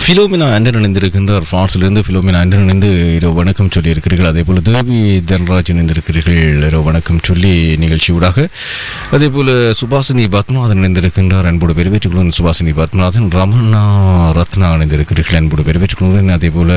ஃபிலோமினா ஆண்டன் இணைந்திருக்கின்றார் பிரான்சிலிருந்து ஃபிலோமினா ஆண்டன் இணைந்து இரவு வணக்கம் சொல்லி இருக்கிறீர்கள் அதே போல தேவி தன்ராஜ் இணைந்திருக்கிறீர்கள் இரவு வணக்கம் சொல்லி நிகழ்ச்சியூடாக அதே போல சுபாசினி பத்மநாதன் இணைந்திருக்கின்றார் அன்போடு பெருவேற்றுக்குழுவின் சுபாசினி பத்மநாதன் ரமணா ரத்னா இணைந்திருக்கிறீர்கள் அன்போடு பெருவேற்றுக்குழுவின் அதே போல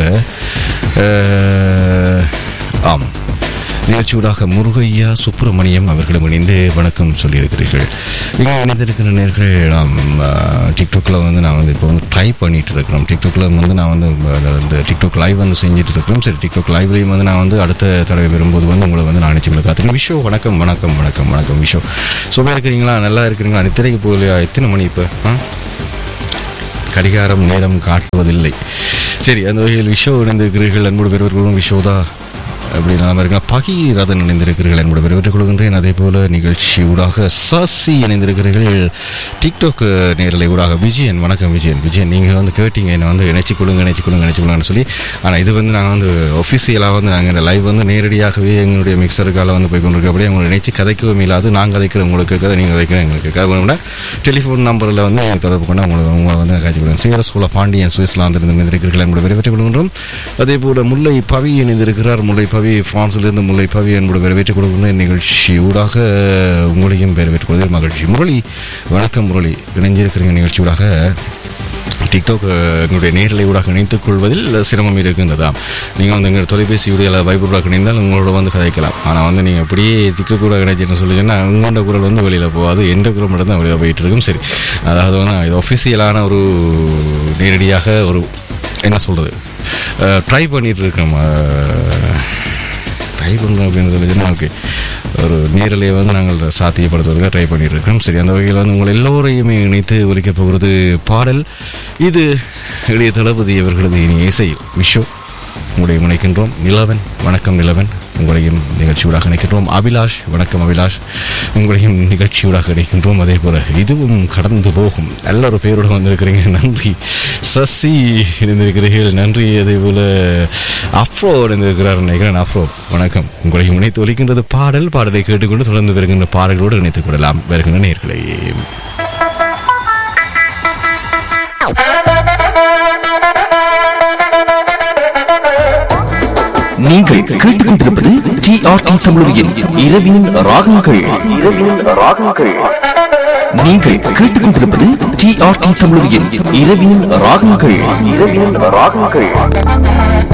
அஹ், ஆம் நிகழ்ச்சியூடாக முருகையா சுப்பிரமணியம் அவர்களும் இணைந்து வணக்கம் சொல்லியிருக்கிறீர்கள் இங்கே இணைந்திருக்கிற நேர்கள் நாம் டிக்டாக்ல வந்து நான் வந்து இப்போ வந்து ட்ரை பண்ணிட்டு இருக்கிறோம் டிக்டாக்ல வந்து நான் வந்து அஹ், இந்த டிக்டாக் லைவ் வந்து செஞ்சுட்டு இருக்கிறோம் சரி டிக்டாக் லைவ்லையும் வந்து நான் வந்து அடுத்த தடவை வரும்போது வந்து உங்களை வந்து நான் நினச்சி காத்துக்கிறேன் விஷோ வணக்கம் வணக்கம் வணக்கம் வணக்கம் விஷோ சும்மா இருக்கிறீங்களா நல்லா இருக்கிறீங்களா நித்திரைக்கு போகலையா எத்தனை மணி இப்போ ஆ கடிகாரம் நேரம் காட்டுவதில்லை சரி அந்த வகையில் விஷோ இணைந்திருக்கிறீர்கள் அன்போடு பெறுவர்களும் விஷோதா அப்படி நான் இருக்கலாம் பகீரதன் இணைந்திருக்கிறீர்கள் என்பது பெருவிட்டுக் கொள்கின்றேன் அதே போல நிகழ்ச்சி ஊடாக சசி இணைந்திருக்கிறீர்கள் டிக்டாக் நேரலை ஊடாக விஜயன் வணக்கம் விஜயன் விஜயன் நீங்கள் வந்து கேட்டீங்க என்னை வந்து இணைச்சி கொடுங்க இணைச்சி கொடுங்க இணைச்சி கொடுங்கன்னு சொல்லி ஆனால் இது வந்து நாங்கள் வந்து ஒஃபிஷியலாக வந்து நாங்கள் இந்த லைவ் வந்து நேரடியாகவே எங்களுடைய மிக்சருக்கால வந்து போய் கொண்டிருக்க அப்படியே உங்களை இணைச்சி கதைக்கவும் இல்லாது நான் கதைக்கிற உங்களுக்கு கதை நீங்கள் கதைக்கிற எங்களுக்கு கதை வேணும்னா டெலிஃபோன் நம்பரில் வந்து நீங்கள் தொடர்பு கொண்டு உங்களை உங்களை வந்து காட்சி கொடுங்க சீர சோழ பாண்டியன் சுவிஸ்லாந்திலிருந்து இணைந்திருக்கிறீர்கள் என்பதை வரவேற்றுக் கொள்கின்றோம் அதே போல முல்லை பவி இணைந்திருக்கிறார் முல்லை பவி பிரான்சிலிருந்து முல்லை பவி என்பது வரவேற்றுக் கொள்கின்ற நிகழ்ச்சி ஊடாக உங்களையும் வரவேற்றுக் கொள்வதில் மகிழ்ச்சி முரளி வணக்கம் முரளி இணைஞ்சிருக்கிறீங்க நிகழ்ச்சி ஊடாக டிக்டாக் அஹ், எங்களுடைய நேரலை ஊடாக இணைத்துக் கொள்வதில் சிரமம் இருக்கின்றதா நீங்கள் வந்து எங்கள் தொலைபேசியுடைய வைபூடாக இணைந்தால் உங்களோட வந்து கதைக்கலாம் ஆனால் வந்து நீங்கள் அப்படியே டிக்டாக் கூட இணைச்சின்னு சொல்லி சொன்னால் உங்களோட குரல் வந்து வெளியில் போகாது எந்த குரல் மட்டும் தான் வெளியில் போயிட்டு இருக்கும் சரி அதாவது வந்து இது ஒஃபிஷியலான ஒரு நேரடியாக ஒரு என்ன சொல்கிறது ட்ரை பண்ணிட்டு இருக்கோம் ட்ரை பண்ணுறோம் அப்படின்னு சொல்லி சொன்னால் ஓகே ஒரு நேரலையை வந்து நாங்கள் சாத்தியப்படுத்துவதற்காக ட்ரை பண்ணியிருக்கிறோம் சரி அந்த வகையில் வந்து உங்கள் எல்லோரையுமே இணைத்து ஒலிக்கப் போகிறது பாடல் இது இளைய தளபதி அவர்களது இனி இசை விஷோ உங்களை இணைக்கின்றோம் நிலவன் வணக்கம் நிலவன் உங்களையும் நிகழ்ச்சியூடாக இணைக்கின்றோம் அபிலாஷ் வணக்கம் அபிலாஷ் உங்களையும் நிகழ்ச்சியூடாக இணைக்கின்றோம் அதே போல் இதுவும் கடந்து போகும் எல்லாரும் பேரோட வந்திருக்கிறீங்க நன்றி சசி இணைந்திருக்கிறீர்கள் நன்றி அதே போல் அஃப்ரோ இணைந்திருக்கிறார் நினைக்கிறேன் அஃப்ரோ வணக்கம் உங்களையும் இணைத்து ஒலிக்கின்றது பாடல் பாடலை கேட்டுக்கொண்டு தொடர்ந்து வருகின்ற பாடல்களோடு இணைத்துக் கொள்ளலாம் வருகின்ற நேர்களை நீங்கள் கேட்டுக்கொண்டிருப்பது டி ஆர் டி தமிழொலியின் இரவின் ராகங்கள் இரவின் ராகங்கள் நீங்கள் கேட்டுக்கொண்டிருப்பது டி ஆர் டி தமிழொலியின் இரவின் ராகங்கள் இரவின் ராகங்கள்